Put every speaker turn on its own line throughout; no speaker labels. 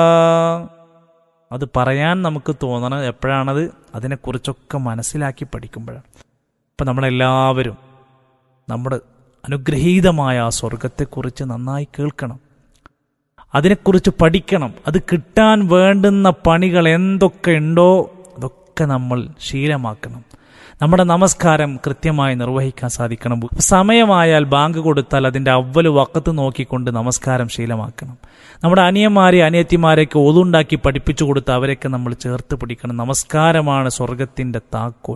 അത് പറയാൻ നമുക്ക് തോന്നണം എപ്പോഴാണത് അതിനെക്കുറിച്ചൊക്കെ മനസ്സിലാക്കി പഠിക്കുമ്പോഴാണ് അപ്പം നമ്മളെല്ലാവരും നമ്മുടെ അനുഗ്രഹീതമായ ആ സ്വർഗത്തെക്കുറിച്ച് നന്നായി കേൾക്കണം അതിനെക്കുറിച്ച് പഠിക്കണം അത് കിട്ടാൻ വേണ്ടുന്ന പണികൾ എന്തൊക്കെ ഉണ്ടോ അതൊക്കെ നമ്മൾ ശീലമാക്കണം നമ്മുടെ നമസ്കാരം കൃത്യമായി നിർവഹിക്കാൻ സാധിക്കണം സമയമായാൽ ബാങ്ക് കൊടുത്താൽ അതിൻ്റെ അവല് വക്കത്ത് നോക്കിക്കൊണ്ട് നമസ്കാരം ശീലമാക്കണം നമ്മുടെ അനിയന്മാരെ അനിയത്തിമാരെയൊക്കെ ഒതുണ്ടാക്കി പഠിപ്പിച്ചു കൊടുത്ത് അവരെയൊക്കെ നമ്മൾ ചേർത്ത് പിടിക്കണം നമസ്കാരമാണ് സ്വർഗത്തിൻ്റെ താക്കോൽ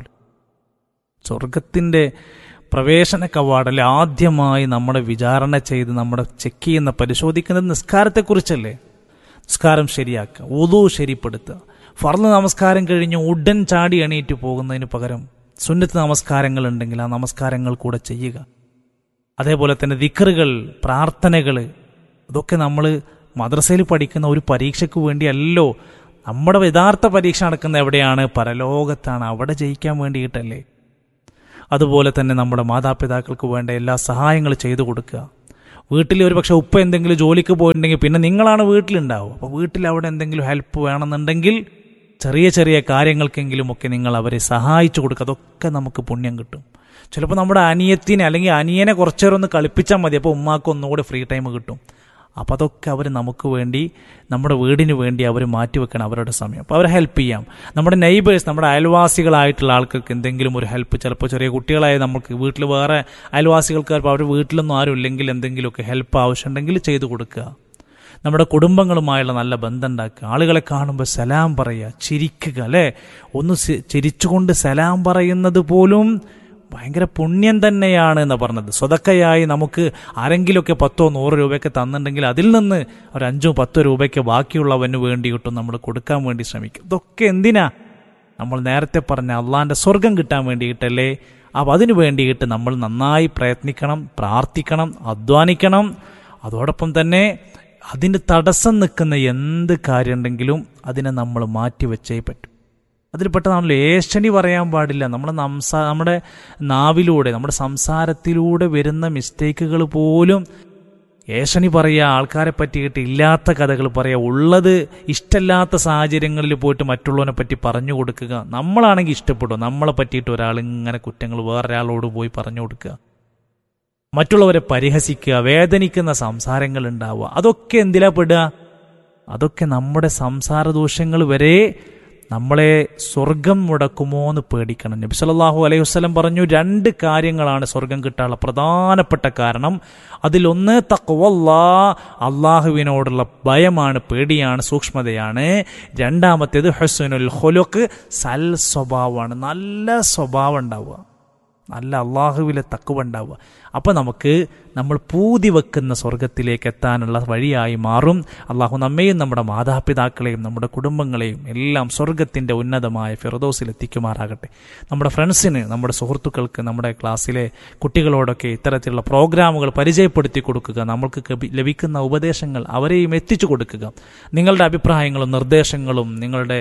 സ്വർഗത്തിൻ്റെ പ്രവേശന കവാടല്ലേ ആദ്യമായി നമ്മുടെ വിചാരണ ചെയ്ത് നമ്മുടെ ചെക്ക് ചെയ്യുന്ന പരിശോധിക്കുന്നത് നിസ്കാരത്തെക്കുറിച്ചല്ലേ നിസ്കാരം ശരിയാക്കുക ഉതു ശരിപ്പെടുത്തുക ഫർന്ന് നമസ്കാരം കഴിഞ്ഞ് ഉടൻ ചാടി എണീറ്റ് പോകുന്നതിന് പകരം സുന്നത്ത് നമസ്കാരങ്ങൾ ഉണ്ടെങ്കിൽ ആ നമസ്കാരങ്ങൾ കൂടെ ചെയ്യുക അതേപോലെ തന്നെ ദിക്കറുകൾ പ്രാർത്ഥനകൾ ഇതൊക്കെ നമ്മൾ മദ്രസയിൽ പഠിക്കുന്ന ഒരു പരീക്ഷയ്ക്ക് വേണ്ടിയല്ലോ നമ്മുടെ യഥാർത്ഥ പരീക്ഷ നടക്കുന്ന എവിടെയാണ് പരലോകത്താണ് അവിടെ ജയിക്കാൻ വേണ്ടിയിട്ടല്ലേ അതുപോലെ തന്നെ നമ്മുടെ മാതാപിതാക്കൾക്ക് വേണ്ട എല്ലാ സഹായങ്ങളും ചെയ്തു കൊടുക്കുക വീട്ടിൽ ഒരു പക്ഷെ ഉപ്പ എന്തെങ്കിലും ജോലിക്ക് പോയിട്ടുണ്ടെങ്കിൽ പിന്നെ നിങ്ങളാണ് വീട്ടിലുണ്ടാവും അപ്പോൾ വീട്ടിൽ അവിടെ എന്തെങ്കിലും ഹെൽപ്പ് വേണമെന്നുണ്ടെങ്കിൽ ചെറിയ ചെറിയ കാര്യങ്ങൾക്കെങ്കിലും ഒക്കെ നിങ്ങൾ അവരെ സഹായിച്ചു കൊടുക്കുക അതൊക്കെ നമുക്ക് പുണ്യം കിട്ടും ചിലപ്പോൾ നമ്മുടെ അനിയത്തിനെ അല്ലെങ്കിൽ അനിയനെ കുറച്ചേരം ഒന്ന് കളിപ്പിച്ചാൽ മതി അപ്പോൾ ഉമ്മാക്ക് ഒന്നുകൂടെ ഫ്രീ ടൈം കിട്ടും അപ്പോൾ അതൊക്കെ അവർ നമുക്ക് വേണ്ടി നമ്മുടെ വീടിന് വേണ്ടി അവർ മാറ്റിവെക്കണം അവരുടെ സമയം അപ്പോൾ അവരെ ഹെൽപ്പ് ചെയ്യാം നമ്മുടെ നെയ്ബേഴ്സ് നമ്മുടെ അയൽവാസികളായിട്ടുള്ള ആൾക്കാർക്ക് എന്തെങ്കിലും ഒരു ഹെൽപ്പ് ചിലപ്പോൾ ചെറിയ കുട്ടികളായ നമുക്ക് വീട്ടിൽ വേറെ അയൽവാസികൾക്ക് ചിലപ്പോൾ അവർ വീട്ടിലൊന്നും ആരും ഇല്ലെങ്കിൽ എന്തെങ്കിലുമൊക്കെ ഹെൽപ്പ് ആവശ്യമുണ്ടെങ്കിൽ ചെയ്തു കൊടുക്കുക നമ്മുടെ കുടുംബങ്ങളുമായുള്ള നല്ല ബന്ധം ഉണ്ടാക്കുക ആളുകളെ കാണുമ്പോൾ സലാം പറയുക ചിരിക്കുക അല്ലേ ഒന്ന് ചിരിച്ചുകൊണ്ട് സലാം പറയുന്നത് പോലും ഭയങ്കര പുണ്യം തന്നെയാണ് എന്ന് പറഞ്ഞത് സ്വതക്കയായി നമുക്ക് ആരെങ്കിലുമൊക്കെ പത്തോ നൂറ് രൂപയൊക്കെ തന്നിട്ടുണ്ടെങ്കിൽ അതിൽ നിന്ന് ഒരു അഞ്ചോ പത്തോ രൂപയ്ക്ക് ബാക്കിയുള്ളവന് വേണ്ടിയിട്ടും നമ്മൾ കൊടുക്കാൻ വേണ്ടി ശ്രമിക്കും ഇതൊക്കെ എന്തിനാ നമ്മൾ നേരത്തെ പറഞ്ഞ അള്ളാന്റെ സ്വർഗം കിട്ടാൻ വേണ്ടിയിട്ടല്ലേ അപ്പം അതിനു വേണ്ടിയിട്ട് നമ്മൾ നന്നായി പ്രയത്നിക്കണം പ്രാർത്ഥിക്കണം അധ്വാനിക്കണം അതോടൊപ്പം തന്നെ അതിന് തടസ്സം നിൽക്കുന്ന എന്ത് കാര്യമുണ്ടെങ്കിലും അതിനെ നമ്മൾ മാറ്റിവെച്ചേ പറ്റൂ അതിൽപ്പെട്ടതാണല്ലോ ഏഷണി പറയാൻ പാടില്ല നമ്മുടെ സംസാ നമ്മുടെ നാവിലൂടെ നമ്മുടെ സംസാരത്തിലൂടെ വരുന്ന മിസ്റ്റേക്കുകൾ പോലും ഏഷണി പറയുക ആൾക്കാരെ പറ്റിയിട്ട് ഇല്ലാത്ത കഥകൾ പറയുക ഉള്ളത് ഇഷ്ടമില്ലാത്ത സാഹചര്യങ്ങളിൽ പോയിട്ട് മറ്റുള്ളവനെ പറ്റി പറഞ്ഞു കൊടുക്കുക നമ്മളാണെങ്കിൽ ഇഷ്ടപ്പെടും നമ്മളെ പറ്റിയിട്ട് ഒരാൾ ഇങ്ങനെ കുറ്റങ്ങൾ വേറൊരാളോട് പോയി പറഞ്ഞു കൊടുക്കുക മറ്റുള്ളവരെ പരിഹസിക്കുക വേദനിക്കുന്ന സംസാരങ്ങൾ ഉണ്ടാവുക അതൊക്കെ എന്തിലാ പെടുക അതൊക്കെ നമ്മുടെ സംസാര ദോഷങ്ങൾ വരെ നമ്മളെ സ്വർഗം മുടക്കുമോ എന്ന് പേടിക്കണം നബി സല്ലല്ലാഹു അലൈഹി വസല്ലം പറഞ്ഞു രണ്ട് കാര്യങ്ങളാണ് സ്വർഗം കിട്ടാനുള്ള പ്രധാനപ്പെട്ട കാരണം അതിലൊന്ന് തക്വല്ലാ അള്ളാഹുവിനോടുള്ള ഭയമാണ് പേടിയാണ് സൂക്ഷ്മതയാണ് രണ്ടാമത്തേത് ഹസുനുൽ ഹൊലുക്ക് സൽ സ്വഭാവമാണ് നല്ല സ്വഭാവം ഉണ്ടാവുക നല്ല അള്ളാഹുവിലെ തക്കുവ ഉണ്ടാവുക അപ്പോൾ നമുക്ക് നമ്മൾ പൂതി വെക്കുന്ന സ്വർഗത്തിലേക്ക് എത്താനുള്ള വഴിയായി മാറും അള്ളാഹു നമ്മെയും നമ്മുടെ മാതാപിതാക്കളെയും നമ്മുടെ കുടുംബങ്ങളെയും എല്ലാം സ്വർഗത്തിൻ്റെ ഉന്നതമായ ഫിറദോസിൽ എത്തിക്കുമാറാകട്ടെ നമ്മുടെ ഫ്രണ്ട്സിന് നമ്മുടെ സുഹൃത്തുക്കൾക്ക് നമ്മുടെ ക്ലാസ്സിലെ കുട്ടികളോടൊക്കെ ഇത്തരത്തിലുള്ള പ്രോഗ്രാമുകൾ പരിചയപ്പെടുത്തി കൊടുക്കുക നമ്മൾക്ക് ലഭിക്കുന്ന ഉപദേശങ്ങൾ അവരെയും എത്തിച്ചു കൊടുക്കുക നിങ്ങളുടെ അഭിപ്രായങ്ങളും നിർദ്ദേശങ്ങളും നിങ്ങളുടെ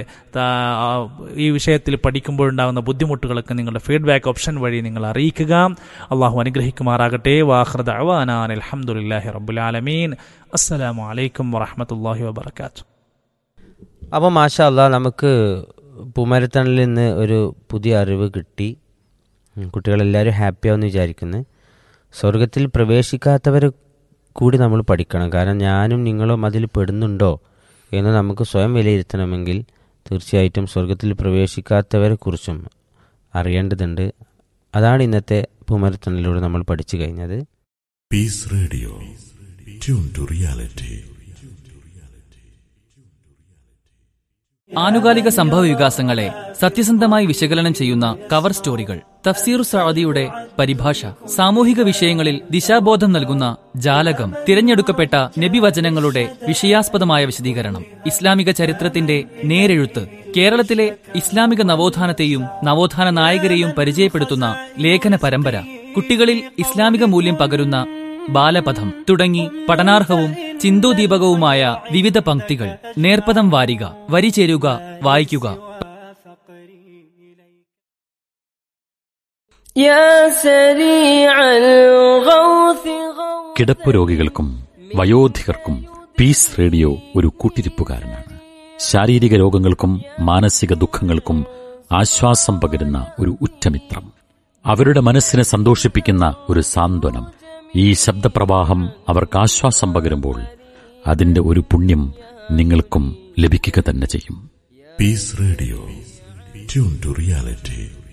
ഈ വിഷയത്തിൽ പഠിക്കുമ്പോഴുണ്ടാകുന്ന ബുദ്ധിമുട്ടുകളൊക്കെ നിങ്ങളുടെ ഫീഡ്ബാക്ക് ഓപ്ഷൻ വഴി നിങ്ങൾ അറിയിക്കുക അള്ളാഹു അനുഗ്രഹിക്കുമാറാകട്ടെ വാഹൃദ അവാനാൻ അലഹമുല്ലാഹി റബ്ബുലാലമീൻ അസ്സലാമു അലൈക്കും വറഹമത്തല്ലാഹി വബർക്കാത്തു
അപ്പോൾ മാഷാ അല്ലാ നമുക്ക് പൂമരത്തണിൽ നിന്ന് ഒരു പുതിയ അറിവ് കിട്ടി കുട്ടികളെല്ലാവരും ഹാപ്പിയാവെന്ന് വിചാരിക്കുന്നു സ്വർഗത്തിൽ പ്രവേശിക്കാത്തവർ കൂടി നമ്മൾ പഠിക്കണം കാരണം ഞാനും നിങ്ങളും അതിൽ പെടുന്നുണ്ടോ എന്ന് നമുക്ക് സ്വയം വിലയിരുത്തണമെങ്കിൽ തീർച്ചയായിട്ടും സ്വർഗത്തിൽ പ്രവേശിക്കാത്തവരെ കുറിച്ചും അറിയേണ്ടതുണ്ട് അതാണ് ഇന്നത്തെ പൂമരത്തണിലൂടെ നമ്മൾ പഠിച്ചു കഴിഞ്ഞത്
peace radio tune to reality
ആനുകാലിക സംഭവ വികാസങ്ങളെ സത്യസന്ധമായി വിശകലനം ചെയ്യുന്ന കവർ സ്റ്റോറികൾ തഫ്സീർ സഅദിയുടെ പരിഭാഷ സാമൂഹിക വിഷയങ്ങളിൽ ദിശാബോധം നൽകുന്ന ജാലകം തിരഞ്ഞെടുക്കപ്പെട്ട നബിവചനങ്ങളുടെ വിഷയാസ്പദമായ വിശദീകരണം ഇസ്ലാമിക ചരിത്രത്തിന്റെ നേരെഴുത്ത് കേരളത്തിലെ ഇസ്ലാമിക നവോത്ഥാനത്തെയും നവോത്ഥാന നായകരെയും പരിചയപ്പെടുത്തുന്ന ലേഖന പരമ്പര കുട്ടികളിൽ ഇസ്ലാമിക മൂല്യം പകരുന്ന ബാലപഥം തുടങ്ങി പഠനാർഹവും ചിന്തോദീപകവുമായ വിവിധ പംക്തികൾ നേർപ്പദം വാരിക വരി ചേരുക വായിക്കുക
കിടപ്പ് രോഗികൾക്കും വയോധികർക്കും പീസ് റേഡിയോ ഒരു കൂട്ടിരിപ്പുകാരനാണ് ശാരീരിക രോഗങ്ങൾക്കും മാനസിക ദുഃഖങ്ങൾക്കും ആശ്വാസം പകരുന്ന ഒരു ഉറ്റമിത്രം അവരുടെ മനസ്സിനെ സന്തോഷിപ്പിക്കുന്ന ഒരു സാന്ത്വനം ഈ ശബ്ദപ്രവാഹം അവർക്ക് ആശ്വാസം പകരുമ്പോൾ അതിന്റെ ഒരു പുണ്യം നിങ്ങൾക്കും ലഭിക്കുക തന്നെ ചെയ്യും
Peace Radio. Tune to reality.